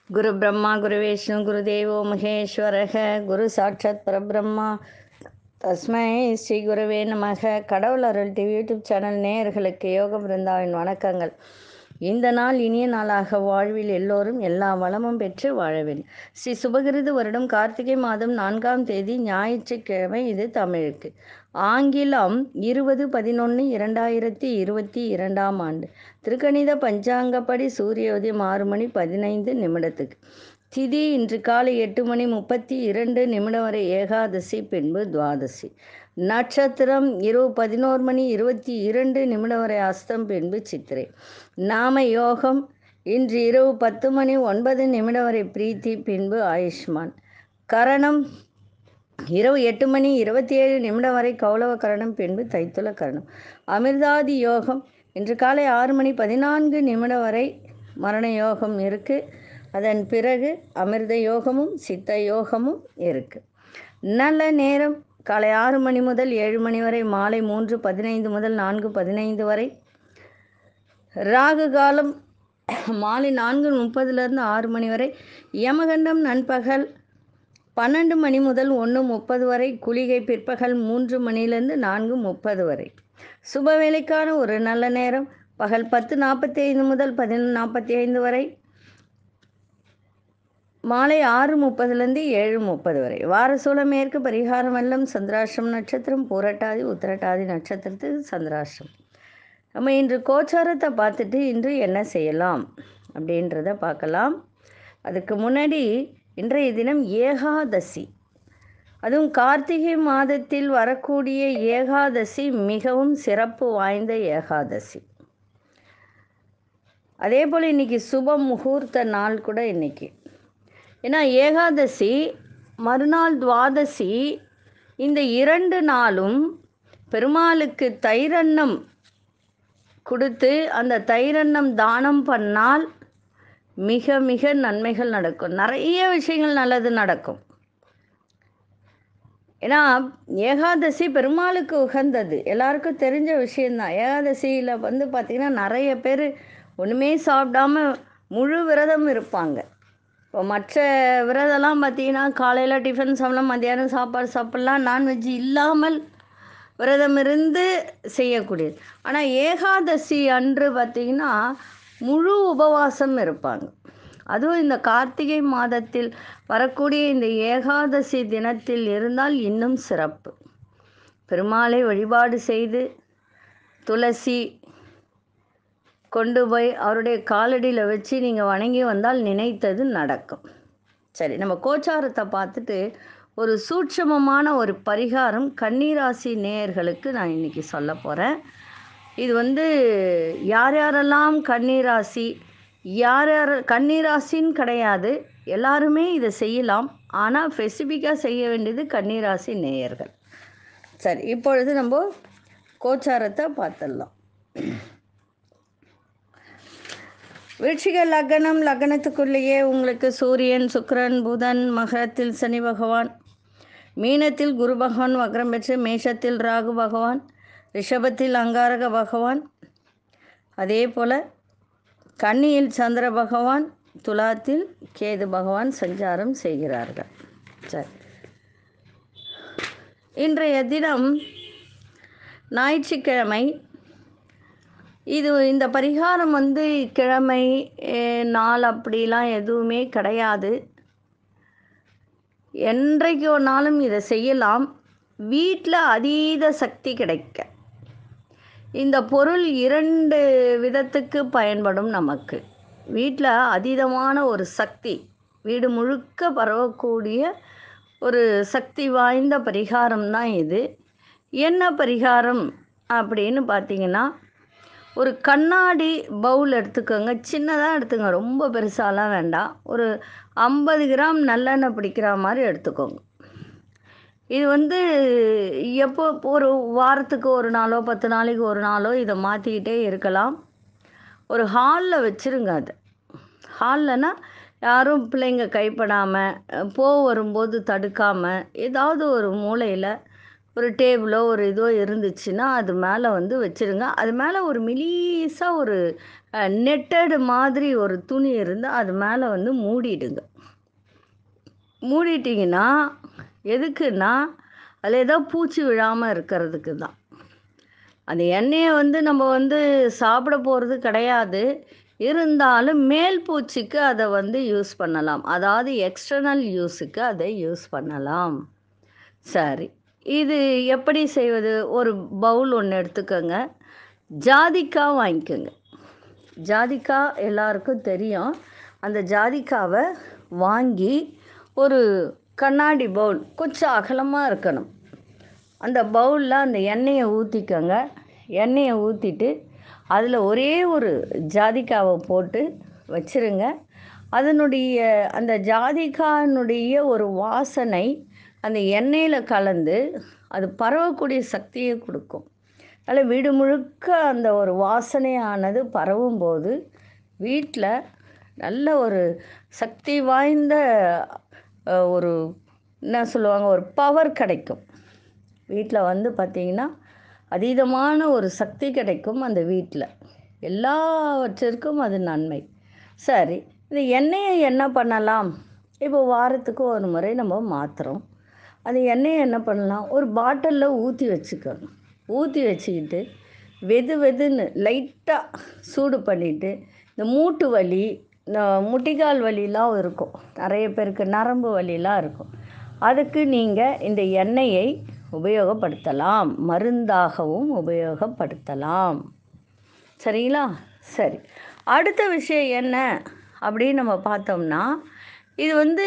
குரு பிரம்மா குரு விஷ்ணு குரு தேவோ மகேஸ்வரக குரு சாட்சாத் பரபிரம்மா தஸ்மை ஸ்ரீ குருவே நமக கடவுள் அருள் டிவி யூடியூப் சேனல் நேயர்களுக்கு யோக பிருந்தாவின் வணக்கங்கள் இந்த நாள் இனிய நாளாக வாழ்வில் எல்லோரும் எல்லா வளமும் பெற்று வாழ வேண்டும் ஸ்ரீ சுபகிருது வருடம் கார்த்திகை மாதம் நான்காம் தேதி ஞாயிற்றுக்கிழமை இது தமிழுக்கு ஆங்கிலம் இருபது பதினொன்று இரண்டாயிரத்தி இருபத்தி இரண்டாம் ஆண்டு திருக்கணித பஞ்சாங்கப்படி சூரியோதயம் ஆறு மணி பதினைந்து நிமிடத்துக்கு திதி இன்று காலை எட்டு மணி முப்பத்தி இரண்டு நிமிடம் வரை ஏகாதசி பின்பு துவாதசி நட்சத்திரம் இரவு பதினோரு மணி இருபத்தி இரண்டு நிமிடம் வரை அஸ்தம் பின்பு சித்திரை நாம யோகம் இன்று இரவு பத்து மணி ஒன்பது நிமிடம் வரை பிரீத்தி பின்பு ஆயுஷ்மான் கரணம் இரவு எட்டு மணி இருபத்தி ஏழு நிமிடம் வரை கௌளவ கரணம் பின்பு தைத்துள கரணம் அமிர்தாதி யோகம் இன்று காலை ஆறு மணி பதினான்கு நிமிடம் வரை மரண யோகம் இருக்குது அதன் பிறகு அமிர்த யோகமும் சித்த யோகமும் இருக்குது நல்ல நேரம் காலை ஆறு மணி முதல் ஏழு மணி வரை மாலை மூன்று பதினைந்து முதல் நான்கு பதினைந்து வரை ராகு காலம் மாலை நான்கு முப்பதுலேருந்து ஆறு மணி வரை யமகண்டம் நண்பகல் பன்னெண்டு மணி முதல் ஒன்று முப்பது வரை குளிகை பிற்பகல் மூன்று மணிலேருந்து நான்கு முப்பது வரை சுப வேலைக்கான ஒரு நல்ல நேரம் பகல் பத்து நாற்பத்தி ஐந்து முதல் பதினொன்று நாற்பத்தி ஐந்து வரை மாலை ஆறு முப்பதுலேருந்து ஏழு முப்பது வரை வார சூலம் மேற்கு பரிகாரம் வெள்ளம் சந்திராஷ்டம் நட்சத்திரம் பூரட்டாதி உத்திரட்டாதி நட்சத்திரத்துக்கு சந்திராஷ்டம் நம்ம இன்று கோச்சாரத்தை பார்த்துட்டு இன்று என்ன செய்யலாம் அப்படின்றத பார்க்கலாம் அதுக்கு முன்னாடி இன்றைய தினம் ஏகாதசி அதுவும் கார்த்திகை மாதத்தில் வரக்கூடிய ஏகாதசி மிகவும் சிறப்பு வாய்ந்த ஏகாதசி அதே போல் இன்றைக்கி சுப முகூர்த்த நாள் கூட இன்றைக்கி ஏன்னா ஏகாதசி மறுநாள் துவாதசி இந்த இரண்டு நாளும் பெருமாளுக்கு தைரன்னம் கொடுத்து அந்த தைரன்னம் தானம் பண்ணால் மிக மிக நன்மைகள் நடக்கும் நிறைய விஷயங்கள் நல்லது நடக்கும் ஏன்னா ஏகாதசி பெருமாளுக்கு உகந்தது எல்லாருக்கும் தெரிஞ்ச விஷயந்தான் ஏகாதசியில் வந்து பார்த்திங்கன்னா நிறைய பேர் ஒன்றுமே சாப்பிடாம முழு விரதம் இருப்பாங்க இப்போ மற்ற விரதம்லாம் பார்த்திங்கன்னா காலையில் டிஃபன் சாப்பிடலாம் மத்தியானம் சாப்பாடு சாப்பிட்லாம் நான்வெஜ் இல்லாமல் விரதம் இருந்து செய்யக்கூடியது ஆனால் ஏகாதசி அன்று பார்த்திங்கன்னா முழு உபவாசம் இருப்பாங்க அதுவும் இந்த கார்த்திகை மாதத்தில் வரக்கூடிய இந்த ஏகாதசி தினத்தில் இருந்தால் இன்னும் சிறப்பு பெருமாளை வழிபாடு செய்து துளசி கொண்டு போய் அவருடைய காலடியில் வச்சு நீங்கள் வணங்கி வந்தால் நினைத்தது நடக்கும் சரி நம்ம கோச்சாரத்தை பார்த்துட்டு ஒரு சூட்சமமான ஒரு பரிகாரம் கன்னிராசி நேயர்களுக்கு நான் இன்றைக்கி சொல்ல போகிறேன் இது வந்து யார் யாரெல்லாம் கன்னிராசி யார் யார் கன்னிராசின்னு கிடையாது எல்லாருமே இதை செய்யலாம் ஆனால் ஸ்பெசிஃபிக்காக செய்ய வேண்டியது கன்னிராசி நேயர்கள் சரி இப்பொழுது நம்ம கோச்சாரத்தை பார்த்துடலாம் விருச்சிக லக்னம் லக்னத்துக்குள்ளேயே உங்களுக்கு சூரியன் சுக்கரன் புதன் மகரத்தில் சனி பகவான் மீனத்தில் குரு பகவான் வக்ரம் பெற்று மேஷத்தில் ராகு பகவான் ரிஷபத்தில் அங்காரக பகவான் அதே போல் கன்னியில் சந்திர பகவான் துலாத்தில் கேது பகவான் சஞ்சாரம் செய்கிறார்கள் சரி இன்றைய தினம் ஞாயிற்றுக்கிழமை இது இந்த பரிகாரம் வந்து கிழமை நாள் அப்படிலாம் எதுவுமே கிடையாது என்றைக்கு ஒரு நாளும் இதை செய்யலாம் வீட்டில் அதீத சக்தி கிடைக்க இந்த பொருள் இரண்டு விதத்துக்கு பயன்படும் நமக்கு வீட்டில் அதீதமான ஒரு சக்தி வீடு முழுக்க பரவக்கூடிய ஒரு சக்தி வாய்ந்த பரிகாரம் தான் இது என்ன பரிகாரம் அப்படின்னு பார்த்தீங்கன்னா ஒரு கண்ணாடி பவுல் எடுத்துக்கோங்க சின்னதாக எடுத்துங்க ரொம்ப பெருசாலாம் வேண்டாம் ஒரு ஐம்பது கிராம் நல்லெண்ணெய் பிடிக்கிற மாதிரி எடுத்துக்கோங்க இது வந்து எப்போ ஒரு வாரத்துக்கு ஒரு நாளோ பத்து நாளைக்கு ஒரு நாளோ இதை மாற்றிக்கிட்டே இருக்கலாம் ஒரு ஹாலில் வச்சுருங்க அது ஹால்லனா யாரும் பிள்ளைங்க கைப்படாமல் போ வரும்போது தடுக்காமல் ஏதாவது ஒரு மூலையில் ஒரு டேபிளோ ஒரு இதோ இருந்துச்சுன்னா அது மேலே வந்து வச்சுருங்க அது மேலே ஒரு மெலீஸாக ஒரு நெட்டடு மாதிரி ஒரு துணி இருந்தால் அது மேலே வந்து மூடிடுங்க மூடிட்டிங்கன்னா எதுக்குன்னா அதில் ஏதோ பூச்சி விழாமல் இருக்கிறதுக்கு தான் அந்த எண்ணெயை வந்து நம்ம வந்து சாப்பிட போகிறது கிடையாது இருந்தாலும் மேல் பூச்சிக்கு அதை வந்து யூஸ் பண்ணலாம் அதாவது எக்ஸ்டர்னல் யூஸுக்கு அதை யூஸ் பண்ணலாம் சரி இது எப்படி செய்வது ஒரு பவுல் ஒன்று எடுத்துக்கோங்க ஜாதிக்காய் வாங்கிக்கோங்க ஜாதிக்காய் எல்லாருக்கும் தெரியும் அந்த ஜாதிக்காவை வாங்கி ஒரு கண்ணாடி பவுல் கொஞ்சம் அகலமாக இருக்கணும் அந்த பவுலில் அந்த எண்ணெயை ஊற்றிக்கோங்க எண்ணெயை ஊற்றிட்டு அதில் ஒரே ஒரு ஜாதிக்காவை போட்டு வச்சுருங்க அதனுடைய அந்த ஜாதிக்காயினுடைய ஒரு வாசனை அந்த எண்ணெயில் கலந்து அது பரவக்கூடிய சக்தியை கொடுக்கும் அதில் வீடு முழுக்க அந்த ஒரு வாசனையானது பரவும்போது வீட்டில் நல்ல ஒரு சக்தி வாய்ந்த அஹ், ஒரு என்ன சொல்லுவாங்க ஒரு பவர் கிடைக்கும் வீட்டில் வந்து பார்த்திங்கன்னா அதீதமான ஒரு சக்தி கிடைக்கும் அந்த வீட்டில் எல்லாவற்றிற்கும் அது நன்மை சரி இந்த எண்ணெயை என்ன பண்ணலாம் இப்போ வாரத்துக்கு ஒரு முறை நம்ம மாற்றுறோம் அந்த எண்ணெயை என்ன பண்ணலாம் ஒரு பாட்டிலில் ஊற்றி வச்சுக்கணும் ஊற்றி வச்சுக்கிட்டு வெது வெதுன்னு லைட்டாக சூடு பண்ணிவிட்டு இந்த மூட்டு வலி இந்த முட்டிக்கால் வலிலாம் இருக்கும் நிறைய பேருக்கு நரம்பு வலிலாம் இருக்கும் அதுக்கு நீங்கள் இந்த எண்ணெயை உபயோகப்படுத்தலாம் மருந்தாகவும் உபயோகப்படுத்தலாம் சரிங்களா சரி அடுத்த விஷயம் என்ன அப்படின்னு நம்ம பார்த்தோம்னா இது வந்து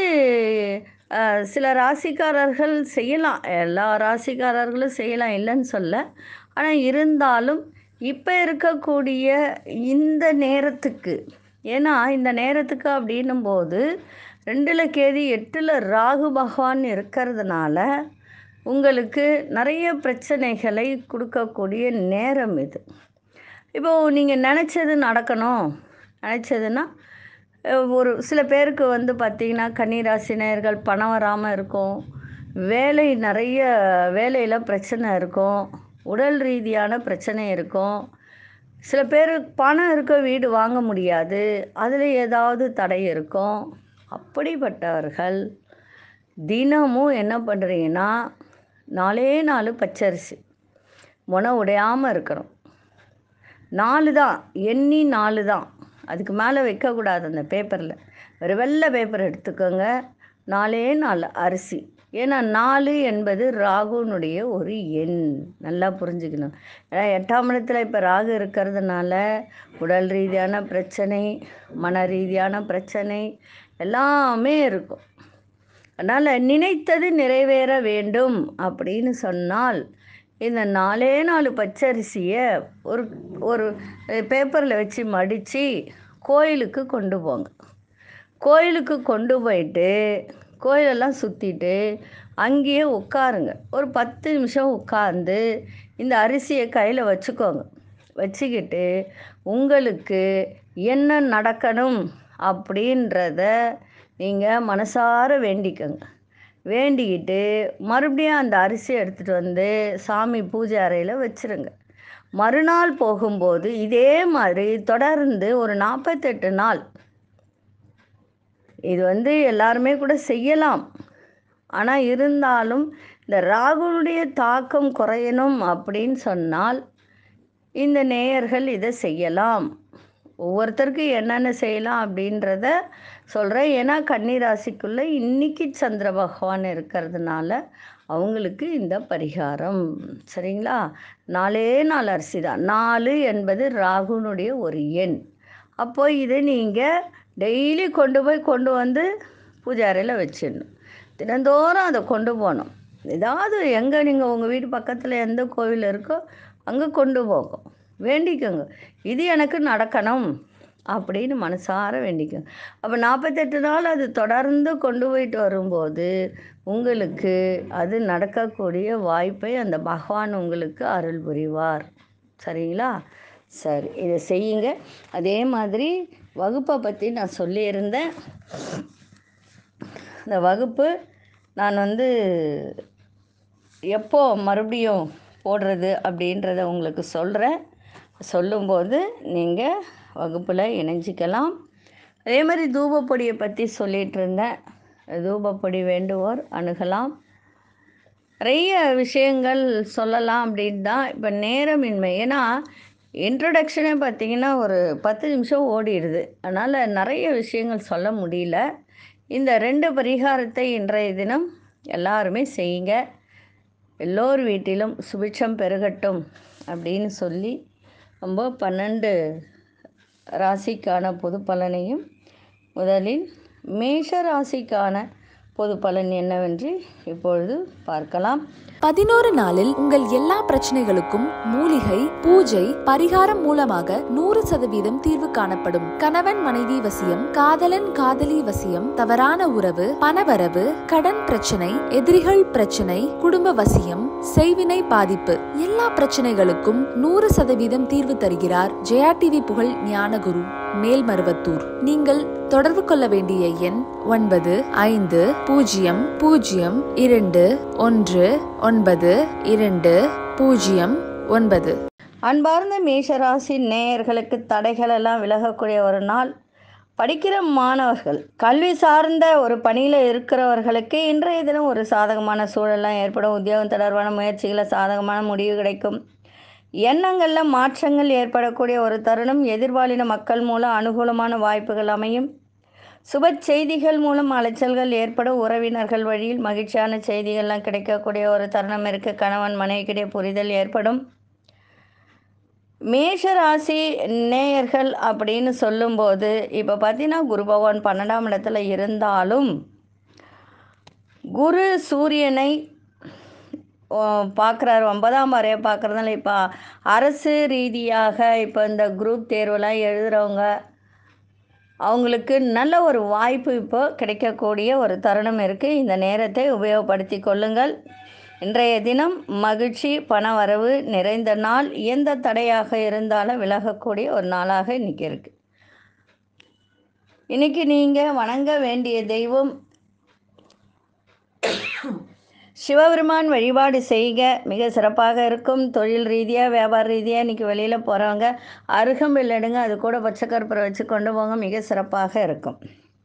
அஹ், சில ராசிக்காரர்கள் செய்யலாம் எல்லா ராசிக்காரர்களும் செய்யலாம் இல்லைன்னு சொல்ல ஆனால் இருந்தாலும் இப்போ இருக்கக்கூடிய இந்த நேரத்துக்கு ஏன்னா இந்த நேரத்துக்கு அப்படின்னும் போது ரெண்டில் கேதி எட்டில் ராகு பகவான் இருக்கிறதுனால உங்களுக்கு நிறைய பிரச்சனைகளை கொடுக்கக்கூடிய நேரம் இது இப்போது நீங்கள் நினச்சது நடக்கணும் நினச்சதுன்னா அஹ், ஒரு சில பேருக்கு வந்து பார்த்திங்கன்னா கன்னிராசினியர்கள் பணம் வராமல் இருக்கும் வேலை நிறைய வேலையில் பிரச்சனை இருக்கும் உடல் ரீதியான பிரச்சனை இருக்கும் சில பேர் பணம் இருக்க வீடு வாங்க முடியாது அதில் ஏதாவது தடை இருக்கும் அப்படிப்பட்டவர்கள் தினமும் என்ன பண்ணுறீங்கன்னா நாலே நாலு பச்சரிசி முனை உடையாமல் இருக்கணும் நாலு தான் எண்ணி நாலு தான் அதுக்கு மேலே வைக்கக்கூடாது அந்த பேப்பரில் ஒரு வெள்ளை பேப்பர் எடுத்துக்கோங்க நாலே நாலு அரிசி ஏன்னா நாலு என்பது ராகுனுடைய ஒரு எண் நல்லா புரிஞ்சுக்கணும் ஏன்னா எட்டாம் இடத்துல இப்போ ராகு இருக்கிறதுனால உடல் ரீதியான பிரச்சனை மன ரீதியான பிரச்சனை எல்லாமே இருக்கும் அதனால் நினைத்தது நிறைவேற வேண்டும் அப்படின்னு சொன்னால் இந்த நாலே நாலு பச்சரிசியை ஒரு ஒரு பேப்பரில் வச்சு மடித்து கோயிலுக்கு கொண்டு போங்க கோயிலுக்கு கொண்டு போயிட்டு கோயிலெல்லாம் சுற்றிட்டு அங்கேயே உட்காருங்க ஒரு பத்து நிமிஷம் உட்கார்ந்து இந்த அரிசியை கையில் வச்சுக்கோங்க வச்சுக்கிட்டு உங்களுக்கு என்ன நடக்கணும் அப்படின்றத நீங்கள் மனசார வேண்டிக்கோங்க வேண்டிக்கிட்டு மறுபடியும் அந்த அரிசியை எடுத்துகிட்டு வந்து சாமி பூஜை அறையில் வச்சுருங்க மறுநாள் போகும்போது இதே மாதிரி தொடர்ந்து ஒரு நாற்பத்தெட்டு நாள் இது வந்து எல்லாருமே கூட செய்யலாம் ஆனால் இருந்தாலும் இந்த ராகுனுடைய தாக்கம் குறையணும் அப்படின்னு சொன்னால் இந்த நேயர்கள் இதை செய்யலாம் ஒவ்வொருத்தருக்கு என்னென்ன செய்யலாம் அப்படின்றத சொல்கிறேன் ஏன்னா கன்னிராசிக்குள்ளே இன்னைக்கு சந்திர பகவான் இருக்கிறதுனால அவங்களுக்கு இந்த பரிகாரம் சரிங்களா நாலே நாலு அரிசி தான் நாலு என்பது ராகுனுடைய ஒரு எண் அப்போ இதை நீங்கள் டெய்லி கொண்டு போய் கொண்டு வந்து பூஜை அறையில் வச்சிடணும் தினந்தோறும் அதை கொண்டு போகணும் ஏதாவது எங்கே நீங்கள் உங்கள் வீட்டு பக்கத்தில் எந்த கோவில் இருக்கோ அங்கே கொண்டு போகும் வேண்டிக்கோங்க இது எனக்கு நடக்கணும் அப்படின்னு மனசார வேண்டிக்கோங்க அப்போ நாற்பத்தெட்டு நாள் அது தொடர்ந்து கொண்டு போயிட்டு வரும்போது உங்களுக்கு அது நடக்கக்கூடிய வாய்ப்பை அந்த பகவான் உங்களுக்கு அருள் புரிவார் சரிங்களா சரி இதை செய்யுங்க அதே மாதிரி வகுப்பை பற்றி நான் சொல்லியிருந்தேன் இந்த வகுப்பு நான் வந்து எப்போ மறுபடியும் போடுறது அப்படின்றத உங்களுக்கு சொல்கிறேன் சொல்லும்போது நீங்கள் வகுப்பில் இணைஞ்சிக்கலாம் அதே மாதிரி தூபப்பொடியை பற்றி சொல்லிகிட்டு இருந்தேன் தூபப்பொடி வேண்டுவோர் அணுகலாம் நிறைய விஷயங்கள் சொல்லலாம் அப்படின்னு தான் இப்போ நேரமின்மை ஏன்னா இன்ட்ரடக்ஷனே பார்த்திங்கன்னா ஒரு பத்து நிமிஷம் ஓடிடுது அதனால் நிறைய விஷயங்கள் சொல்ல முடியல இந்த ரெண்டு பரிகாரத்தை இன்றைய தினம் எல்லாருமே செய்யுங்க எல்லோர் வீட்டிலும் சுபிட்சம் பெருகட்டும் அப்படின்னு சொல்லி நம்ம பன்னெண்டு ராசிக்கான பொது பலனையும் முதலில் மேஷ ராசிக்கான பொது பலன் என்னவென்று இப்பொழுது பார்க்கலாம் பதினோரு நாளில் உங்கள் எல்லா பிரச்சனைகளுக்கும் மூலிகை பூஜை பரிகாரம் மூலமாக நூறு சதவீதம் தீர்வு காணப்படும் கணவன் மனைவி வசியம் காதலன் காதலி வசியம் தவறான உறவு பணவரவு கடன் பிரச்சனை எதிரிகள் பிரச்சனை குடும்ப வசியம் செய்வினை பாதிப்பு எல்லா பிரச்சனைகளுக்கும் நூறு சதவீதம் தீர்வு தருகிறார் ஜெயா டிவி புகழ் ஞானகுரு மேல்மருவத்தூர் நீங்கள் தொடர்பு கொள்ள வேண்டிய எண் ஒன்பது ஐந்து பூஜ்ஜியம் பூஜ்ஜியம் இரண்டு ஒன்று ஒன்பது இரண்டு பூஜ்ஜியம் ஒன்பது அன்பார்ந்த மேஷராசி நேயர்களுக்கு தடைகள் எல்லாம் விலகக்கூடிய ஒரு நாள் படிக்கிற மாணவர்கள் கல்வி சார்ந்த ஒரு பணியில் இருக்கிறவர்களுக்கு இன்றைய தினம் ஒரு சாதகமான சூழலாம் ஏற்படும் உத்தியோகம் தொடர்பான முயற்சிகளில் சாதகமான முடிவு கிடைக்கும் எண்ணங்களில் மாற்றங்கள் ஏற்படக்கூடிய ஒரு தருணம் எதிர்பாலின மக்கள் மூலம் அனுகூலமான வாய்ப்புகள் அமையும் சுப செய்திகள் மூலம் அலைச்சல்கள் ஏற்படும் உறவினர்கள் வழியில் மகிழ்ச்சியான செய்திகள்லாம் கிடைக்கக்கூடிய ஒரு தருணம் இருக்குது கணவன் மனைவிக்கிடையே புரிதல் ஏற்படும் மேஷ ராசி நேயர்கள் அப்படின்னு சொல்லும்போது இப்போ பார்த்தீங்கன்னா குரு பகவான் பன்னெண்டாம் இடத்துல இருந்தாலும் குரு சூரியனை பார்க்குறாரு ஒன்பதாம் வரைய பார்க்குறதுனால இப்போ அரசு ரீதியாக இப்போ இந்த குரூப் தேர்வெல்லாம் எழுதுகிறவங்க அவங்களுக்கு நல்ல ஒரு வாய்ப்பு இப்போ கிடைக்கக்கூடிய ஒரு தருணம் இருக்குது இந்த நேரத்தை உபயோகப்படுத்தி கொள்ளுங்கள் இன்றைய தினம் மகிழ்ச்சி பண வரவு நிறைந்த நாள் எந்த தடையாக இருந்தாலும் விலகக்கூடிய ஒரு நாளாக இன்றைக்கி இருக்குது இன்றைக்கி நீங்கள் வணங்க வேண்டிய தெய்வம் சிவபெருமான் வழிபாடு செய்க மிக சிறப்பாக இருக்கும் தொழில் ரீதியாக வியாபார ரீதியாக இன்றைக்கி வெளியில் போகிறவங்க அருகம்பில் எடுங்க அது கூட பச்சைக்கற்பூரை வச்சு கொண்டு போங்க மிக சிறப்பாக இருக்கும்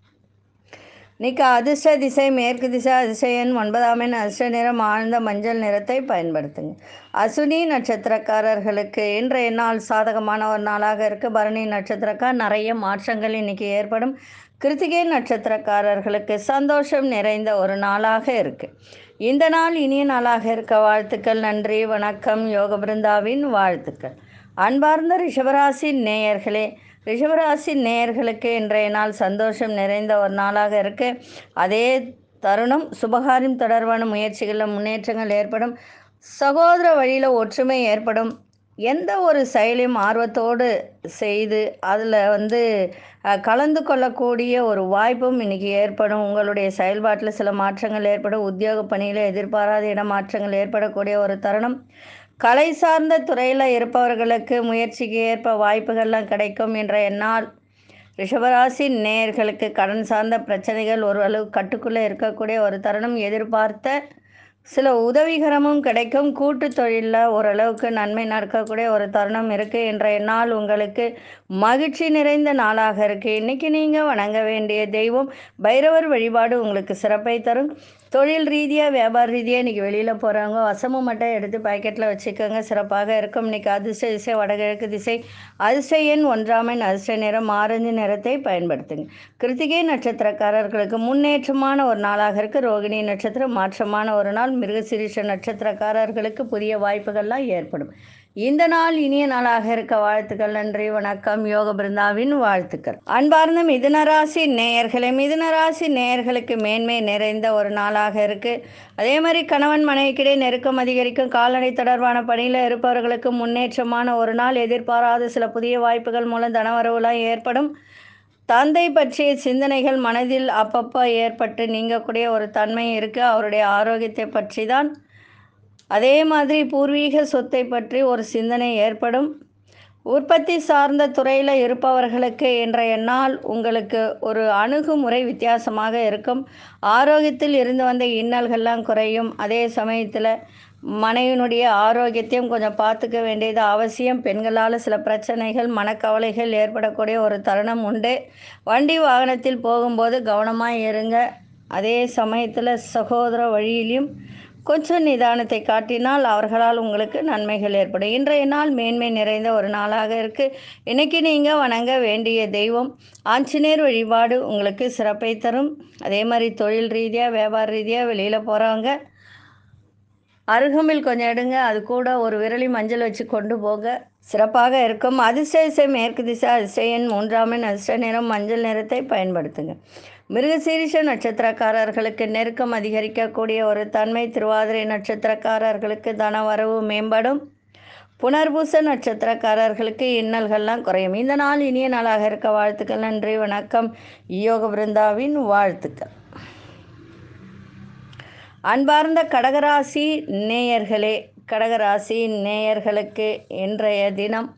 இன்றைக்கி அதிர்ஷ்ட திசை மேற்கு திசை அதிசயன் ஒன்பதாம் எண் அதிர்ஷ்ட நிறம் ஆழ்ந்த மஞ்சள் நிறத்தை பயன்படுத்துங்க அசுனி நட்சத்திரக்காரர்களுக்கு இன்றைய நாள் சாதகமான ஒரு நாளாக இருக்குது பரணி நட்சத்திரக்கார் நிறைய மாற்றங்கள் இன்றைக்கி ஏற்படும் கிருத்திகை நட்சத்திரக்காரர்களுக்கு சந்தோஷம் நிறைந்த ஒரு நாளாக இருக்குது இந்த நாள் இனிய நாளாக இருக்க வாழ்த்துக்கள் நன்றி வணக்கம் யோக பிருந்தாவின் வாழ்த்துக்கள் அன்பார்ந்த ரிஷபராசி நேயர்களே ரிஷபராசி நேயர்களுக்கு இன்றைய நாள் சந்தோஷம் நிறைந்த ஒரு நாளாக இருக்குது அதே தருணம் சுபகாரியம் தொடர்பான முயற்சிகளில் முன்னேற்றங்கள் ஏற்படும் சகோதர வழியில் ஒற்றுமை ஏற்படும் எந்த ஒரு செயலையும் ஆர்வத்தோடு செய்து அதில் வந்து கலந்து கொள்ளக்கூடிய ஒரு வாய்ப்பும் இன்றைக்கி ஏற்படும் உங்களுடைய செயல்பாட்டில் சில மாற்றங்கள் ஏற்படும் உத்தியோக பணியில் எதிர்பாராத இடமாற்றங்கள் ஏற்படக்கூடிய ஒரு தருணம் கலை சார்ந்த துறையில் இருப்பவர்களுக்கு முயற்சிக்கு ஏற்ப வாய்ப்புகள்லாம் கிடைக்கும் என்ற என்னால் ரிஷபராசி நேயர்களுக்கு கடன் சார்ந்த பிரச்சனைகள் ஓரளவு கட்டுக்குள்ளே இருக்கக்கூடிய ஒரு தருணம் எதிர்பார்த்த சில உதவிகரமும் கிடைக்கும் கூட்டு தொழிலில் ஓரளவுக்கு நன்மை நடக்கக்கூடிய ஒரு தருணம் இருக்குது இன்றைய நாள் உங்களுக்கு மகிழ்ச்சி நிறைந்த நாளாக இருக்குது இன்றைக்கி நீங்கள் வணங்க வேண்டிய தெய்வம் பைரவர் வழிபாடு உங்களுக்கு சிறப்பை தரும் தொழில் ரீதியாக வியாபார ரீதியாக இன்றைக்கி வெளியில் போகிறவங்க வசமும் மட்டும் எடுத்து பாக்கெட்டில் வச்சுக்கோங்க சிறப்பாக இருக்கும் இன்றைக்கி அதிர்ஷ்ட திசை வடகிழக்கு திசை அதிர்ஷ்ட எண் ஒன்றாம் எண் அதிர்ஷ்ட நிறம் ஆரஞ்சு நிறத்தை பயன்படுத்துங்க கிருத்திகை நட்சத்திரக்காரர்களுக்கு முன்னேற்றமான ஒரு நாளாக இருக்குது ரோகிணி நட்சத்திரம் மாற்றமான ஒரு நாள் மிருகசிரீஷ நட்சத்திரக்காரர்களுக்கு புதிய வாய்ப்புகள்லாம் ஏற்படும் இந்த நாள் இனிய நாளாக இருக்க வாழ்த்துக்கள் நன்றி வணக்கம் யோக பிருந்தாவின் வாழ்த்துக்கள் அன்பார்ந்த மிதுனராசி நேயர்களே மிதுனராசி நேயர்களுக்கு மேன்மை நிறைந்த ஒரு நாளாக இருக்கு அதே மாதிரி கணவன் மனைவிக்கிடையே நெருக்கம் அதிகரிக்கும் கால்நடை தொடர்பான பணியில் இருப்பவர்களுக்கு முன்னேற்றமான ஒரு நாள் எதிர்பாராத சில புதிய வாய்ப்புகள் மூலம் தனவரவுலாம் ஏற்படும் தந்தை பற்றிய சிந்தனைகள் மனதில் அப்பப்போ ஏற்பட்டு நீங்கக்கூடிய ஒரு தன்மை இருக்குது அவருடைய ஆரோக்கியத்தை பற்றி தான் அதே மாதிரி பூர்வீக சொத்தை பற்றி ஒரு சிந்தனை ஏற்படும் உற்பத்தி சார்ந்த துறையில் இருப்பவர்களுக்கு இன்றைய நாள் உங்களுக்கு ஒரு அணுகுமுறை வித்தியாசமாக இருக்கும் ஆரோக்கியத்தில் இருந்து வந்த இன்னல்கள்லாம் குறையும் அதே சமயத்தில் மனைவினுடைய ஆரோக்கியத்தையும் கொஞ்சம் பார்த்துக்க வேண்டியது அவசியம் பெண்களால் சில பிரச்சனைகள் மனக்கவலைகள் ஏற்படக்கூடிய ஒரு தருணம் உண்டு வண்டி வாகனத்தில் போகும்போது கவனமாக இருங்க அதே சமயத்தில் சகோதர வழியிலையும் கொஞ்சம் நிதானத்தை காட்டினால் அவர்களால் உங்களுக்கு நன்மைகள் ஏற்படும் இன்றைய நாள் மேன்மை நிறைந்த ஒரு நாளாக இருக்குது இன்னைக்கு நீங்கள் வணங்க வேண்டிய தெய்வம் ஆஞ்சநேயர் வழிபாடு உங்களுக்கு சிறப்பை தரும் அதே மாதிரி தொழில் ரீதியாக வியாபார ரீதியாக வெளியில் போகிறவங்க அருகம்பில் கொஞ்சம் எடுங்க அது கூட ஒரு விரலி மஞ்சள் வச்சு கொண்டு போக சிறப்பாக இருக்கும் அதிசய மேற்கு திசை அதிசயன் மூன்றாமின் அதிர்ஷ்ட நிறம் மஞ்சள் நிறத்தை பயன்படுத்துங்க மிருகசீரிஷ நட்சத்திரக்காரர்களுக்கு நெருக்கம் அதிகரிக்கக்கூடிய ஒரு தன்மை திருவாதிரை நட்சத்திரக்காரர்களுக்கு தனவரவு மேம்படும் புனர்பூச நட்சத்திரக்காரர்களுக்கு இன்னல்கள்லாம் குறையும் இந்த நாள் இனிய நாளாக இருக்க வாழ்த்துக்கள் நன்றி வணக்கம் யோக பிருந்தாவின் வாழ்த்துக்கள் அன்பார்ந்த கடகராசி நேயர்களே கடகராசி நேயர்களுக்கு இன்றைய தினம்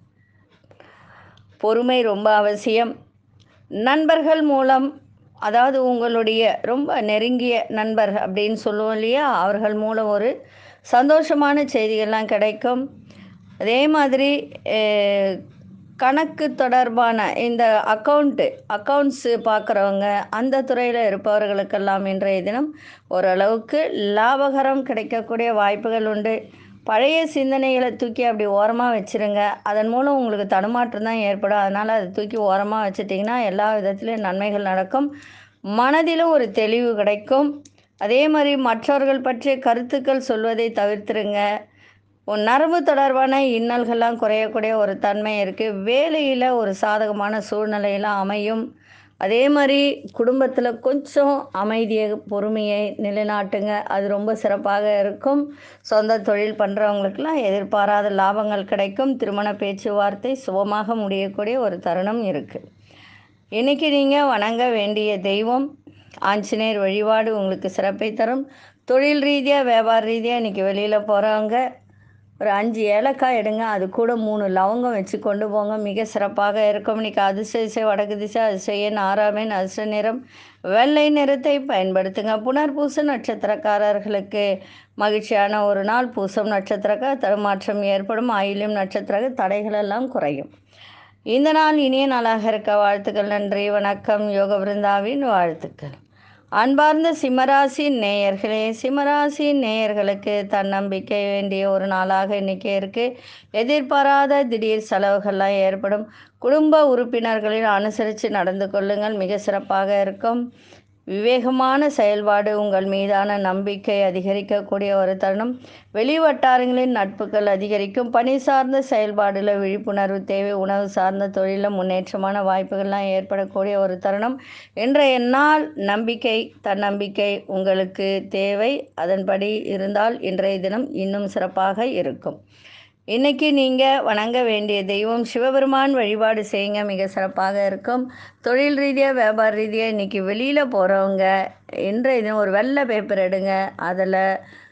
பொறுமை ரொம்ப அவசியம் நண்பர்கள் மூலம் அதாவது உங்களுடைய ரொம்ப நெருங்கிய நண்பர் அப்படின்னு சொல்லுவோம் இல்லையா அவர்கள் மூலம் ஒரு சந்தோஷமான செய்திகள்லாம் கிடைக்கும் அதே மாதிரி அஹ், கணக்கு தொடர்பான இந்த அக்கௌண்ட்டு அக்கௌண்ட்ஸு பார்க்குறவங்க அந்த துறையில் இருப்பவர்களுக்கெல்லாம் இன்றைய தினம் ஓரளவுக்கு லாபகரம் கிடைக்கக்கூடிய வாய்ப்புகள் உண்டு பழைய சிந்தனைகளை தூக்கி அப்படி ஓரமாக வச்சுருங்க அதன் மூலம் உங்களுக்கு தடுமாற்றம் தான் ஏற்படும் அதனால் அதை தூக்கி ஓரமாக வச்சுட்டிங்கன்னா எல்லா விதத்துலேயும் நன்மைகள் நடக்கும் மனதிலும் ஒரு தெளிவு கிடைக்கும் அதே மாதிரி மற்றவர்கள் பற்றிய கருத்துக்கள் சொல்வதை தவிர்த்துருங்க உன் நரம்பு தொடர்பான இன்னல்கள்லாம் குறையக்கூடிய ஒரு தன்மை இருக்குது வேலையில் ஒரு சாதகமான சூழ்நிலையெல்லாம் அமையும் அதே மாதிரி குடும்பத்தில் கொஞ்சம் அமைதியை பொறுமையை நிலைநாட்டுங்க அது ரொம்ப சிறப்பாக இருக்கும் சொந்த தொழில் பண்ணுறவங்களுக்கெல்லாம் எதிர்பாராத லாபங்கள் கிடைக்கும் திருமண பேச்சுவார்த்தை சுபமாக முடியக்கூடிய ஒரு தருணம் இருக்குது இன்றைக்கி நீங்கள் வணங்க வேண்டிய தெய்வம் ஆஞ்சநேயர் வழிபாடு உங்களுக்கு சிறப்பை தரும் தொழில் ரீதியாக வியாபார ரீதியாக இன்றைக்கி வெளியில் போகிறவங்க ஒரு அஞ்சு ஏலக்காய் எடுங்க அது கூட மூணு லவங்கம் வச்சு கொண்டு போங்க மிக சிறப்பாக இருக்கும் இன்னைக்கு அதிர்ஷ்ட திசை வடக்கு திசை அதிசயன் ஆறாமின் அதிர்ஷ்ட நிறம் வெள்ளை நிறத்தை பயன்படுத்துங்க புனர்பூச நட்சத்திரக்காரர்களுக்கு மகிழ்ச்சியான ஒரு நாள் பூசம் நட்சத்திரக்க தடுமாற்றம் ஏற்படும் ஆயிலும் நட்சத்திர தடைகள் எல்லாம் குறையும் இந்த நாள் இனிய நாளாக இருக்க வாழ்த்துக்கள் நன்றி வணக்கம் யோக பிருந்தாவின் வாழ்த்துக்கள் அன்பார்ந்த சிம்மராசி நேயர்களே சிம்மராசி நேயர்களுக்கு தன்னம்பிக்கை வேண்டிய ஒரு நாளாக இன்றைக்கி இருக்குது எதிர்பாராத திடீர் செலவுகள்லாம் ஏற்படும் குடும்ப உறுப்பினர்களில் அனுசரித்து நடந்து கொள்ளுங்கள் மிக சிறப்பாக இருக்கும் விவேகமான செயல்பாடு உங்கள் மீதான நம்பிக்கை அதிகரிக்கக்கூடிய ஒரு தருணம் வெளி வட்டாரங்களின் நட்புகள் அதிகரிக்கும் பணி சார்ந்த செயல்பாடில் விழிப்புணர்வு தேவை உணவு சார்ந்த தொழிலில் முன்னேற்றமான வாய்ப்புகள்லாம் ஏற்படக்கூடிய ஒரு தருணம் இன்றைய நாள் நம்பிக்கை தன்னம்பிக்கை உங்களுக்கு தேவை அதன்படி இருந்தால் இன்றைய தினம் இன்னும் சிறப்பாக இருக்கும் இன்னைக்கு நீங்கள் வணங்க வேண்டிய தெய்வம் சிவபெருமான் வழிபாடு செய்யுங்க மிக சிறப்பாக இருக்கும் தொழில் ரீதியாக வியாபார ரீதியாக இன்றைக்கி வெளியில் போகிறவங்க இன்றைய தினம் ஒரு வெள்ளை பேப்பர் எடுங்க அதில்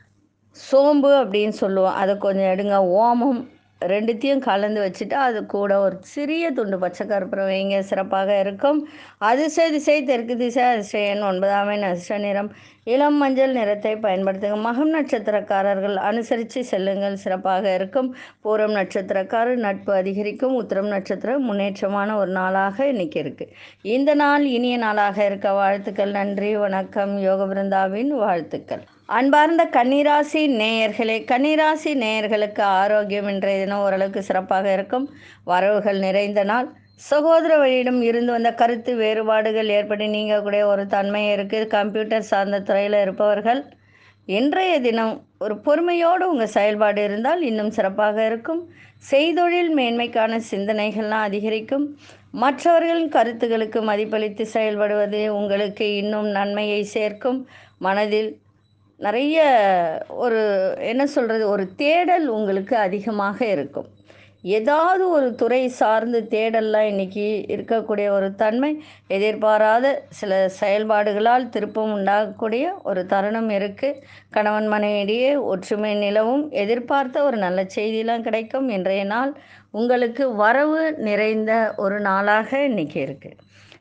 சோம்பு அப்படின்னு சொல்லுவோம் அதை கொஞ்சம் எடுங்க ஓமம் ரெண்டுத்தையும் கலந்து வச்சுட்டு அது கூட ஒரு சிறிய துண்டு பச்சை கற்பூரம் வைங்க சிறப்பாக இருக்கும் அதிர்ஷ்ட திசை தெற்கு திசை அதிர்ஷ்டன் ஒன்பதாம் எண் அதிர்ஷ்ட நிறம் இளம் மஞ்சள் நிறத்தை பயன்படுத்துங்க மகம் நட்சத்திரக்காரர்கள் அனுசரித்து செல்லுங்கள் சிறப்பாக இருக்கும் பூரம் நட்சத்திரக்காரர் நட்பு அதிகரிக்கும் உத்திரம் நட்சத்திரம் முன்னேற்றமான ஒரு நாளாக இன்னைக்கு இருக்குது இந்த நாள் இனிய நாளாக இருக்க வாழ்த்துக்கள் நன்றி வணக்கம் யோக பிருந்தாவின் வாழ்த்துக்கள் அன்பார்ந்த கன்னிராசி நேயர்களே கன்னிராசி நேயர்களுக்கு ஆரோக்கியம் இன்றைய தினம் ஓரளவுக்கு சிறப்பாக இருக்கும் வரவுகள் நிறைந்த நாள் சகோதர வழியிடம் இருந்து வந்த கருத்து வேறுபாடுகள் ஏற்பட்டு நீங்கக்கூடிய ஒரு தன்மை இருக்குது கம்ப்யூட்டர் சார்ந்த துறையில் இருப்பவர்கள் இன்றைய தினம் ஒரு பொறுமையோடு உங்கள் செயல்பாடு இருந்தால் இன்னும் சிறப்பாக இருக்கும் செய்தொழில் மேன்மைக்கான சிந்தனைகள்லாம் அதிகரிக்கும் மற்றவர்களின் கருத்துகளுக்கு மதிப்பளித்து செயல்படுவது உங்களுக்கு இன்னும் நன்மையை சேர்க்கும் மனதில் நிறைய ஒரு என்ன சொல்கிறது ஒரு தேடல் உங்களுக்கு அதிகமாக இருக்கும் ஏதாவது ஒரு துறை சார்ந்து தேடல்லாம் இன்னைக்கு இருக்கக்கூடிய ஒரு தன்மை எதிர்பாராத சில செயல்பாடுகளால் திருப்பம் உண்டாகக்கூடிய ஒரு தருணம் இருக்குது கணவன் மனைவியிடையே ஒற்றுமை நிலவும் எதிர்பார்த்த ஒரு நல்ல செய்தியெல்லாம் கிடைக்கும் இன்றைய நாள் உங்களுக்கு வரவு நிறைந்த ஒரு நாளாக இன்னைக்கு இருக்குது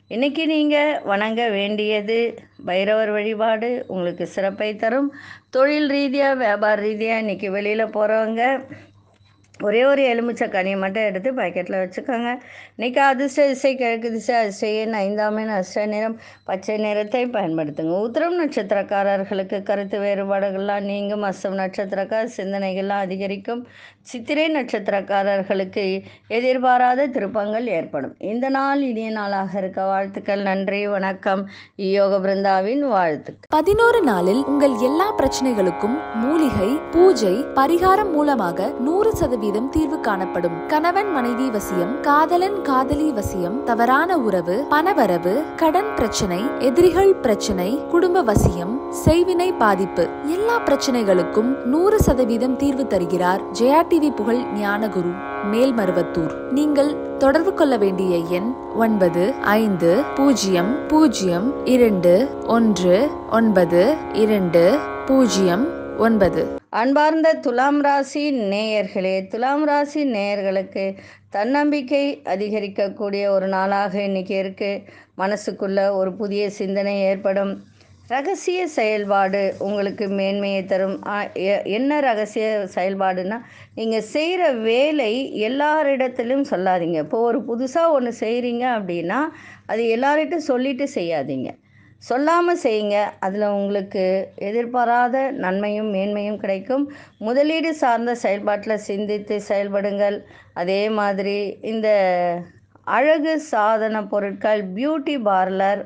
இன்றைக்கி நீங்கள் வணங்க வேண்டியது பைரவர் வழிபாடு உங்களுக்கு சிறப்பை தரும் தொழில் ரீதியாக வியாபார ரீதியாக இன்றைக்கி வெளியில் போகிறவங்க ஒரே ஒரு எலுமிச்சை கனியை மட்டும் எடுத்து பாக்கெட்டில் வச்சுக்கோங்க இன்றைக்கி அதிர்ஷ்ட திசை கிழக்கு திசை அதிர்ஷ்ட ஐந்தாம் எண் அஷ்ட நிறம் பச்சை நிறத்தை பயன்படுத்துங்க உத்திரம் நட்சத்திரக்காரர்களுக்கு கருத்து வேறுபாடுகள்லாம் நீங்கும் அஸ்தம் நட்சத்திரக்கார சிந்தனைகள்லாம் அதிகரிக்கும் சித்திரை நட்சத்திரக்காரர்களுக்கு எதிர்பாராத திருப்பங்கள் ஏற்படும் இந்த நாள் இனிய நாளாக இருக்க வாழ்த்துக்கள் நன்றி வணக்கம் யோக பிருந்தாவின் வாழ்த்துக்கள் பதினோரு நாளில் உங்கள் எல்லா பிரச்சனைகளுக்கும் மூலிகை பூஜை பரிகாரம் மூலமாக நூறு சதவீதம் தீர்வு காணப்படும் கணவன் மனைவி வசியம் காதலன் காதலி வசியம் தவறான உறவு பணவரவு கடன் பிரச்சனை எதிரிகள் பிரச்சனை குடும்ப வசியம் செய்வினை பாதிப்பு எல்லா பிரச்சனைகளுக்கும் நூறு சதவீதம் தீர்வு தருகிறார் ஜெயா டிவி புகழ் ஞானகுரு மேல்மருவத்தூர் நீங்கள் தொடர்பு கொள்ள வேண்டிய எண் ஒன்பது ஐந்து பூஜ்ஜியம் பூஜ்ஜியம் இரண்டு ஒன்று ஒன்பது இரண்டு பூஜ்ஜியம் ஒன்பது அன்பார்ந்த துலாம் ராசி நேயர்களே துலாம் ராசி நேயர்களுக்கு தன்னம்பிக்கை அதிகரிக்கக்கூடிய ஒரு நாளாக இன்னைக்கு இருக்குது மனசுக்குள்ள ஒரு புதிய சிந்தனை ஏற்படும் ரகசிய செயல்பாடு உங்களுக்கு மேன்மையை தரும் ஆ, எ- என்ன ரகசிய செயல்பாடுனா நீங்கள் செய்கிற வேலை எல்லாரிடத்திலும் சொல்லாதீங்க இப்போ ஒரு புதுசாக ஒன்று செய்கிறீங்க அப்படின்னா அது எல்லார்கிட்டும் சொல்லிட்டு செய்யாதீங்க சொல்லாமல் செய்யுங்க அதில் உங்களுக்கு எதிர்பாராத நன்மையும் மேன்மையும் கிடைக்கும் முதலீடு சார்ந்த செயல்பாட்டில் சிந்தித்து செயல்படுங்கள் அதே மாதிரி இந்த அழகு சாதன பொருட்கள் பியூட்டி பார்லர்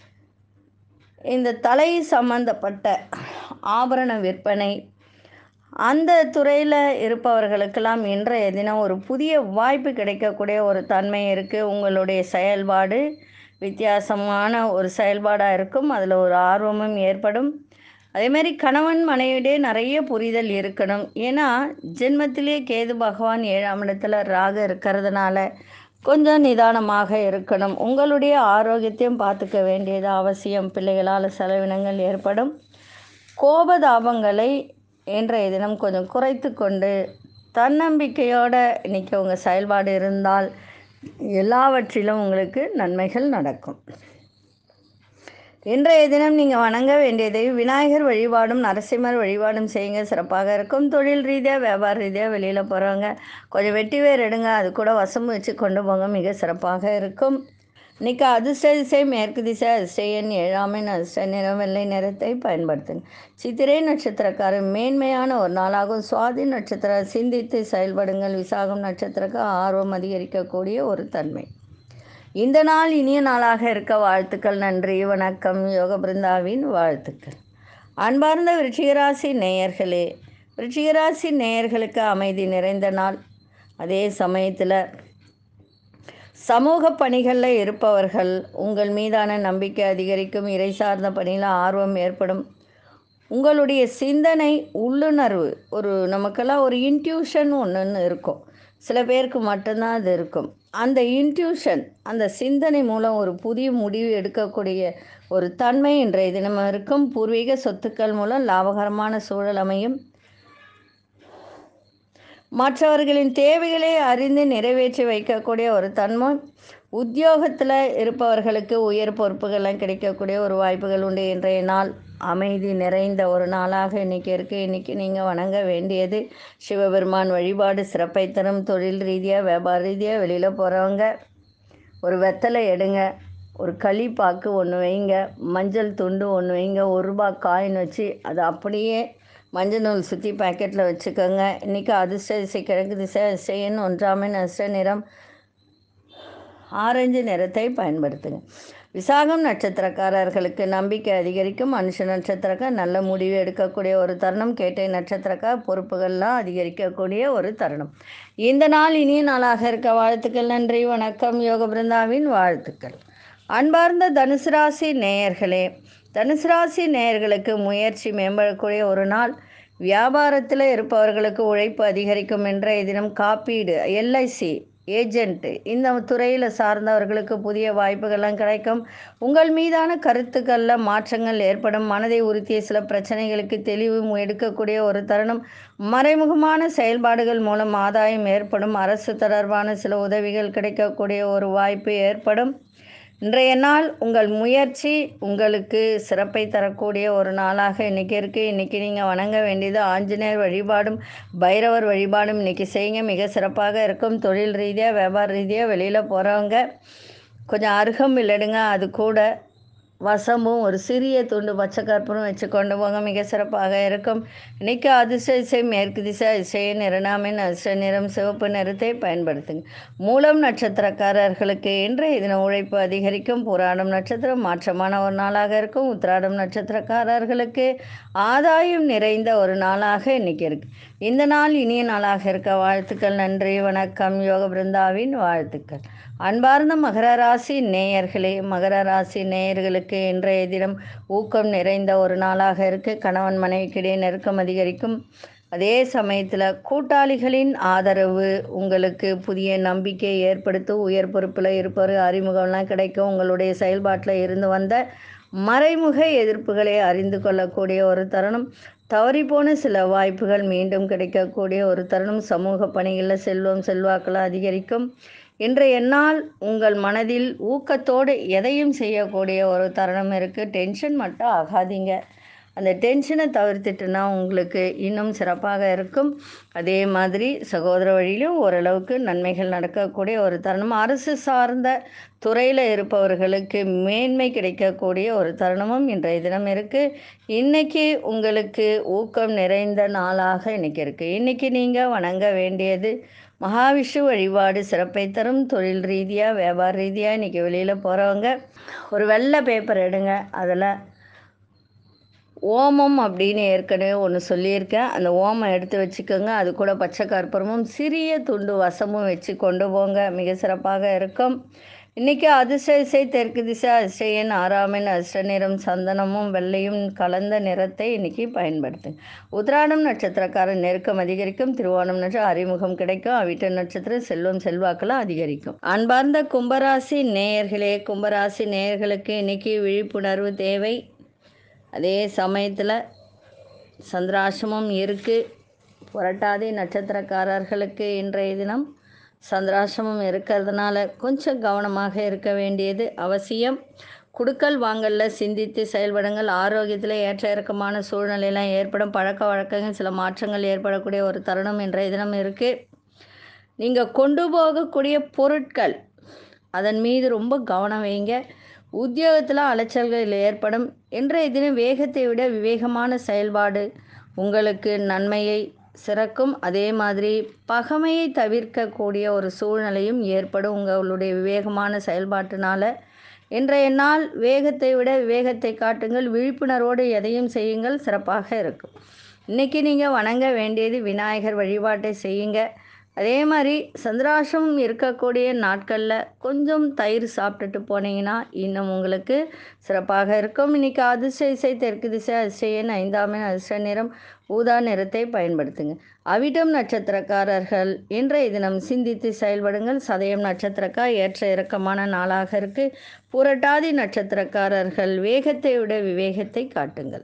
இந்த தலை சம்பந்தப்பட்ட ஆபரண விற்பனை அந்த துறையில் இருப்பவர்களுக்கெல்லாம் இன்றைய தினம் ஒரு புதிய வாய்ப்பு கிடைக்கக்கூடிய ஒரு தன்மை இருக்குது உங்களுடைய செயல்பாடு வித்தியாசமான ஒரு செயல்பாடாக இருக்கும் அதில் ஒரு ஆர்வமும் ஏற்படும் அதேமாரி கணவன் மனைவியிடையே நிறைய புரிதல் இருக்கணும் ஏன்னா ஜென்மத்திலே கேது பகவான் ஏழாம் இடத்துல ராகு இருக்கிறதுனால கொஞ்சம் நிதானமாக இருக்கணும் உங்களுடைய ஆரோக்கியத்தையும் பார்த்துக்க வேண்டியது அவசியம் பிள்ளைகளால் செலவினங்கள் ஏற்படும் கோபதாபங்களை இன்றைய தினம் கொஞ்சம் குறைத்து கொண்டு தன்னம்பிக்கையோடு இன்றைக்கி உங்கள் செயல்பாடு இருந்தால் எல்லாவற்றிலும் உங்களுக்கு நன்மைகள் நடக்கும் இன்றைய தினம் நீங்கள் வணங்க வேண்டியதை விநாயகர் வழிபாடும் நரசிம்மர் வழிபாடும் செய்யுங்க சிறப்பாக இருக்கும் தொழில் ரீதியாக வியாபார ரீதியாக வெளியில் போகிறவங்க கொஞ்சம் வெட்டி வேர் எடுங்க அது கூட வசம் வச்சு கொண்டு போங்க மிக சிறப்பாக இருக்கும் இன்னைக்கு அதிர்ஷ்ட திசை மேற்கு திசை அதிர்ஷ்ட எண் ஏழாமின் அதிர்ஷ்ட நிறம் வெள்ளை நிறத்தை பயன்படுத்துங்க சித்திரை நட்சத்திரக்காரர் மேன்மையான ஒரு நாளாகும் சுவாதி நட்சத்திரம் சிந்தித்து செயல்படுங்கள் விசாகம் நட்சத்திரக்கு ஆர்வம் அதிகரிக்கக்கூடிய ஒரு தன்மை இந்த நாள் இனிய நாளாக இருக்க வாழ்த்துக்கள் நன்றி வணக்கம் யோக பிருந்தாவின் வாழ்த்துக்கள் அன்பார்ந்த விருச்சிகராசி நேயர்களே விருச்சிகராசி நேயர்களுக்கு அமைதி நிறைந்த நாள் அதே சமயத்தில் சமூக பணிகளில் இருப்பவர்கள் உங்கள் மீதான நம்பிக்கை அதிகரிக்கும் இறை சார்ந்த பணியில் ஆர்வம் ஏற்படும் உங்களுடைய சிந்தனை உள்ளுணர்வு ஒரு நமக்கெல்லாம் ஒரு இன்ட்யூஷன் ஒன்றுன்னு இருக்கும் சில பேருக்கு மட்டும்தான் அது இருக்கும் அந்த இன்ட்யூஷன் அந்த சிந்தனை மூலம் ஒரு புதிய முடிவு எடுக்கக்கூடிய ஒரு தன்மை இன்றைய தினம் இருக்கும் பூர்வீக சொத்துக்கள் மூலம் லாபகரமான சூழல் அமையும் மற்றவர்களின் தேவைகளை அறிந்து நிறைவேற்றி வைக்கக்கூடிய ஒரு தன்மை உத்தியோகத்தில் இருப்பவர்களுக்கு உயர் பொறுப்புகள்லாம் கிடைக்கக்கூடிய ஒரு வாய்ப்புகள் உண்டு இன்றைய நாள் அமைதி நிறைந்த ஒரு நாளாக இன்றைக்கி இருக்குது இன்றைக்கி நீங்கள் வணங்க வேண்டியது சிவபெருமான் வழிபாடு சிறப்பை தரும் தொழில் ரீதியாக வியாபார ரீதியாக வெளியில் போகிறவங்க ஒரு வெத்தலை எடுங்க ஒரு களிப்பாக்கு ஒன்று வைங்க மஞ்சள் துண்டு ஒன்று வைங்க ஒரு ரூபா காயின் வச்சு அதை அப்படியே மஞ்சள் நூல் சுற்றி பாக்கெட்டில் வச்சுக்கோங்க இன்றைக்கி அதிர்ஷ்ட திசை கிழக்கு திசை அதிர்ஷ்டன் ஒன்றாமின் அதிர்ஷ்ட நிறம் ஆரஞ்சு நிறத்தை பயன்படுத்துங்க விசாகம் நட்சத்திரக்காரர்களுக்கு நம்பிக்கை அதிகரிக்கும் மனுஷ நட்சத்திரக்கார் நல்ல முடிவு எடுக்கக்கூடிய ஒரு தருணம் கேட்டை நட்சத்திரக்கார் பொறுப்புகள்லாம் அதிகரிக்கக்கூடிய ஒரு தருணம் இந்த நாள் இனிய நாளாக இருக்க வாழ்த்துக்கள் நன்றி வணக்கம் யோக பிருந்தாவின் வாழ்த்துக்கள் அன்பார்ந்த தனுசு ராசி நேயர்களே தனுசு ராசி நேயர்களுக்கு முயற்சி மேம்படக்கூடிய ஒரு நாள் வியாபாரத்தில் இருப்பவர்களுக்கு உழைப்பு அதிகரிக்கும் என்ற தினம் காப்பீடு எல்ஐசி ஏஜென்ட்டு இந்த துறையில் சார்ந்தவர்களுக்கு புதிய வாய்ப்புகள்லாம் கிடைக்கும் உங்கள் மீதான கருத்துக்களில் மாற்றங்கள் ஏற்படும் மனதை உறுத்திய சில பிரச்சனைகளுக்கு தெளிவு எடுக்கக்கூடிய ஒரு தருணம் மறைமுகமான செயல்பாடுகள் மூலம் ஆதாயம் ஏற்படும் அரசு தொடர்பான சில உதவிகள் கிடைக்கக்கூடிய ஒரு வாய்ப்பு ஏற்படும் இன்றைய நாள் உங்கள் முயற்சி உங்களுக்கு சிறப்பை தரக்கூடிய ஒரு நாளாக இன்றைக்கி இருக்குது இன்றைக்கி நீங்கள் வணங்க வேண்டியது ஆஞ்சநேயர் வழிபாடும் பைரவர் வழிபாடும் இன்றைக்கி செய்யுங்க மிக சிறப்பாக இருக்கும் தொழில் ரீதியாக வியாபார ரீதியாக வெளியில் போகிறவங்க கொஞ்சம் அருகம் இல்லைடுங்க அது கூட வசமும் ஒரு சிறிய துண்டு பச்சை கற்பூரம் வச்சு கொண்டு போங்க மிக சிறப்பாக இருக்கும் இன்றைக்கி அதிர்ஷ்ட இசை மேற்கு திசை அதிசய நிறநாமின் அதிர்ஷ்ட நிறம் சிவப்பு நிறத்தை பயன்படுத்துங்க மூலம் நட்சத்திரக்காரர்களுக்கு இன்றைய தின உழைப்பு அதிகரிக்கும் புராணம் நட்சத்திரம் மாற்றமான ஒரு நாளாக இருக்கும் உத்திராடம் நட்சத்திரக்காரர்களுக்கு ஆதாயம் நிறைந்த ஒரு நாளாக இன்னைக்கு இருக்கு இந்த நாள் இனிய நாளாக இருக்க வாழ்த்துக்கள் நன்றி வணக்கம் யோக பிருந்தாவின் வாழ்த்துக்கள் அன்பார்ந்த மகர ராசி நேயர்களே மகர ராசி நேயர்களுக்கு இன்றைய தினம் ஊக்கம் நிறைந்த ஒரு நாளாக இருக்கு கணவன் மனைவிக்கிடையே நெருக்கம் அதிகரிக்கும் அதே சமயத்தில் கூட்டாளிகளின் ஆதரவு உங்களுக்கு புதிய நம்பிக்கையை ஏற்படுத்தும் உயர் பொறுப்பில் இருப்பவர் அறிமுகம்லாம் கிடைக்கும் உங்களுடைய செயல்பாட்டில் இருந்து வந்த மறைமுக எதிர்ப்புகளை அறிந்து கொள்ளக்கூடிய ஒரு தருணம் தவறிப்போன சில வாய்ப்புகள் மீண்டும் கிடைக்கக்கூடிய ஒரு தருணம் சமூக பணிகளில் செல்வம் செல்வாக்கெல்லாம் அதிகரிக்கும் இன்றைய நாள் உங்கள் மனதில் ஊக்கத்தோடு எதையும் செய்யக்கூடிய ஒரு தருணம் இருக்குது டென்ஷன் மட்டும் ஆகாதீங்க அந்த டென்ஷனை தவிர்த்துட்டுனா உங்களுக்கு இன்னும் சிறப்பாக இருக்கும் அதே மாதிரி சகோதர வழியிலும் ஓரளவுக்கு நன்மைகள் நடக்கக்கூடிய ஒரு தருணம் அரசு சார்ந்த துறையில் இருப்பவர்களுக்கு மேன்மை கிடைக்கக்கூடிய ஒரு தருணமும் இன்றைய தினம் இருக்குது இன்றைக்கி உங்களுக்கு ஊக்கம் நிறைந்த நாளாக இன்றைக்கி இருக்குது இன்றைக்கி நீங்கள் வணங்க வேண்டியது மகாவிஷ்ணு வழிபாடு சிறப்பை தரும் தொழில் ரீதியாக வியாபார ரீதியாக இன்றைக்கி வெளியில் போகிறவங்க ஒரு வெள்ளை பேப்பர் எடுங்க அதில் ஓமம் அப்படின்னு ஏற்கனவே ஒன்று சொல்லியிருக்கேன் அந்த ஓமம் எடுத்து வச்சுக்கோங்க அது கூட பச்சை கற்பூரமும் சிறிய துண்டு வசமும் வச்சு கொண்டு போங்க மிக சிறப்பாக இருக்கும் இன்றைக்கி அதிர்ஷ்ட இசை தெற்கு திசை அதிர்ஷ்டன் ஆறாமின் அதிர்ஷ்ட நிறம் சந்தனமும் வெள்ளையும் கலந்த நிறத்தை இன்றைக்கி பயன்படுத்துங்க உத்திராடம் நட்சத்திரக்காரன் நெருக்கம் அதிகரிக்கும் திருவோணம் நட்சத்திரம் அறிமுகம் கிடைக்கும் அவிட்ட நட்சத்திரம் செல்வம் செல்வாக்கெல்லாம் அதிகரிக்கும் அன்பார்ந்த கும்பராசி நேயர்களே கும்பராசி நேயர்களுக்கு இன்றைக்கி விழிப்புணர்வு தேவை அதே சமயத்தில் சந்திராசிரமம் இருக்குது புரட்டாதி நட்சத்திரக்காரர்களுக்கு இன்றைய தினம் சந்திராசிரமம் இருக்கிறதுனால கொஞ்சம் கவனமாக இருக்க வேண்டியது அவசியம் குடுக்கல் வாங்கல்ல சிந்தித்து செயல்படுங்கள் ஆரோக்கியத்தில் ஏற்ற இறக்கமான சூழ்நிலையெல்லாம் ஏற்படும் பழக்க வழக்கங்கள் சில மாற்றங்கள் ஏற்படக்கூடிய ஒரு தருணம் இன்றைய தினம் இருக்குது நீங்கள் கொண்டு போகக்கூடிய பொருட்கள் அதன் மீது ரொம்ப கவனம் வைங்க உத்தியோகத்தில் அலைச்சல்கள் ஏற்படும் இன்றைய தினம் வேகத்தை விட விவேகமான செயல்பாடு உங்களுக்கு நன்மையை சிறக்கும் அதே மாதிரி பகமையை தவிர்க்கக்கூடிய ஒரு சூழ்நிலையும் ஏற்படும் உங்களுடைய விவேகமான செயல்பாட்டினால இன்றைய நாள் வேகத்தை விட விவேகத்தை காட்டுங்கள் விழிப்புணர்வோடு எதையும் செய்யுங்கள் சிறப்பாக இருக்கும் இன்றைக்கி நீங்கள் வணங்க வேண்டியது விநாயகர் வழிபாட்டை செய்யுங்க அதே மாதிரி சந்திராசிரமம் இருக்கக்கூடிய நாட்களில் கொஞ்சம் தயிர் சாப்பிட்டுட்டு போனீங்கன்னா இன்னும் உங்களுக்கு சிறப்பாக இருக்கும் இன்றைக்கி அதிர்ஷ்ட இசை தெற்கு திசை அதிர்ஷ்டன் ஐந்தாமின் அதிர்ஷ்ட நிறம் ஊதா நிறத்தை பயன்படுத்துங்க அவிட்டம் நட்சத்திரக்காரர்கள் இன்றைய தினம் சிந்தித்து செயல்படுங்கள் சதயம் நட்சத்திரக்கா ஏற்ற இறக்கமான நாளாக இருக்குது புரட்டாதி நட்சத்திரக்காரர்கள் வேகத்தை விட விவேகத்தை காட்டுங்கள்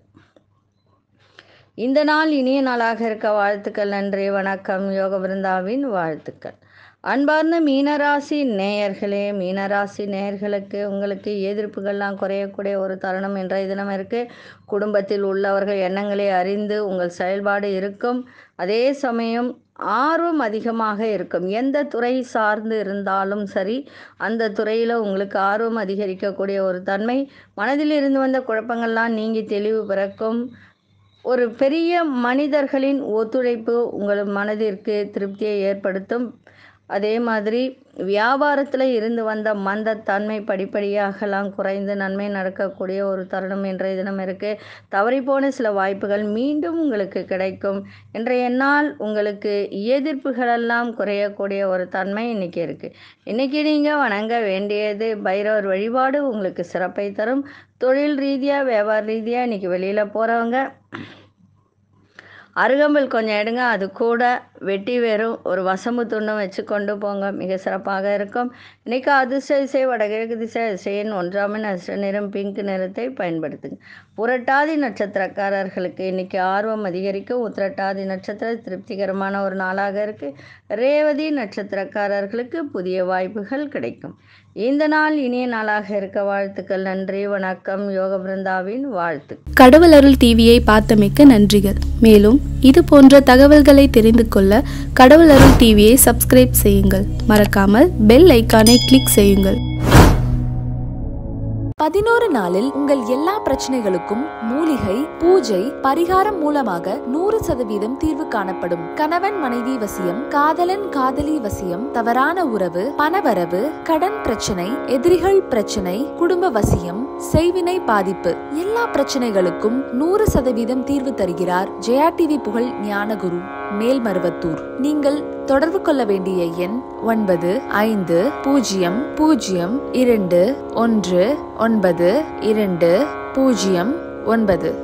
இந்த நாள் இனிய நாளாக இருக்க வாழ்த்துக்கள் நன்றி வணக்கம் யோக பிருந்தாவின் வாழ்த்துக்கள் அன்பார்ந்த மீனராசி நேயர்களே மீனராசி நேயர்களுக்கு உங்களுக்கு எதிர்ப்புகள்லாம் குறையக்கூடிய ஒரு தருணம் இன்றைய தினம் இருக்குது குடும்பத்தில் உள்ளவர்கள் எண்ணங்களை அறிந்து உங்கள் செயல்பாடு இருக்கும் அதே சமயம் ஆர்வம் அதிகமாக இருக்கும் எந்த துறை சார்ந்து இருந்தாலும் சரி அந்த துறையில் உங்களுக்கு ஆர்வம் அதிகரிக்கக்கூடிய ஒரு தன்மை மனதில் இருந்து வந்த குழப்பங்கள்லாம் நீங்கி தெளிவு பிறக்கும் ஒரு பெரிய மனிதர்களின் ஒத்துழைப்பு உங்கள் மனதிற்கு திருப்தியை ஏற்படுத்தும் அதே மாதிரி வியாபாரத்தில் இருந்து வந்த மந்தத்தன்மை படிப்படியாகலாம் குறைந்து நன்மை நடக்கக்கூடிய ஒரு தருணம் இன்றைய தினம் இருக்குது தவறிப்போன சில வாய்ப்புகள் மீண்டும் உங்களுக்கு கிடைக்கும் இன்றைய நாள் உங்களுக்கு எதிர்ப்புகளெல்லாம் குறையக்கூடிய ஒரு தன்மை இன்றைக்கி இருக்குது இன்றைக்கி நீங்கள் வணங்க வேண்டியது பைரவர் வழிபாடு உங்களுக்கு சிறப்பை தரும் தொழில் ரீதியாக வியாபார ரீதியாக இன்றைக்கி வெளியில் போகிறவங்க அருகம்புல் கொஞ்சம் எடுங்க அது கூட வெட்டி வேரும் ஒரு வசம்பு துண்டும் வச்சு கொண்டு போங்க மிக சிறப்பாக இருக்கும் இன்றைக்கி அதிர்ஷ்ட திசை வடகிழக்கு திசை அதிசயன் ஒன்றாமின் அதிர்ஷ்ட நிறம் பிங்க் நிறத்தை பயன்படுத்துங்க புரட்டாதி நட்சத்திரக்காரர்களுக்கு இன்றைக்கி ஆர்வம் அதிகரிக்கும் உத்திரட்டாதி நட்சத்திரம் திருப்திகரமான ஒரு நாளாக இருக்குது ரேவதி நட்சத்திரக்காரர்களுக்கு புதிய வாய்ப்புகள் கிடைக்கும் இந்த நாள் இனிய நாளாக இருக்க வாழ்த்துக்கள் நன்றி வணக்கம் யோக பிருந்தாவின் வாழ்த்து கடவுள் அருள் டிவியை பார்த்தமைக்கு நன்றிகள் மேலும் இது போன்ற தகவல்களை தெரிந்து கொள்ள கடவுள் அருள் டிவியை சப்ஸ்கிரைப் செய்யுங்கள் மறக்காமல் பெல் ஐக்கானை கிளிக் செய்யுங்கள் பதினோரு நாளில் உங்கள் எல்லா பிரச்சனைகளுக்கும் மூலிகை பூஜை பரிகாரம் மூலமாக நூறு சதவீதம் தீர்வு காணப்படும் கணவன் மனைவி வசியம் காதலன் காதலி வசியம் தவறான உறவு பணவரவு கடன் பிரச்சனை எதிரிகள் பிரச்சனை குடும்ப வசியம் செய்வினை பாதிப்பு எல்லா பிரச்சனைகளுக்கும் நூறு சதவீதம் தீர்வு தருகிறார் ஜெயா டிவி புகழ் ஞானகுரு மேல்மருவத்தூர் நீங்கள் தொடர்பு கொள்ள வேண்டிய எண் ஒன்பது ஐந்து பூஜ்ஜியம் பூஜ்ஜியம் இரண்டு ஒன்று ஒன்பது இரண்டு பூஜ்ஜியம் ஒன்பது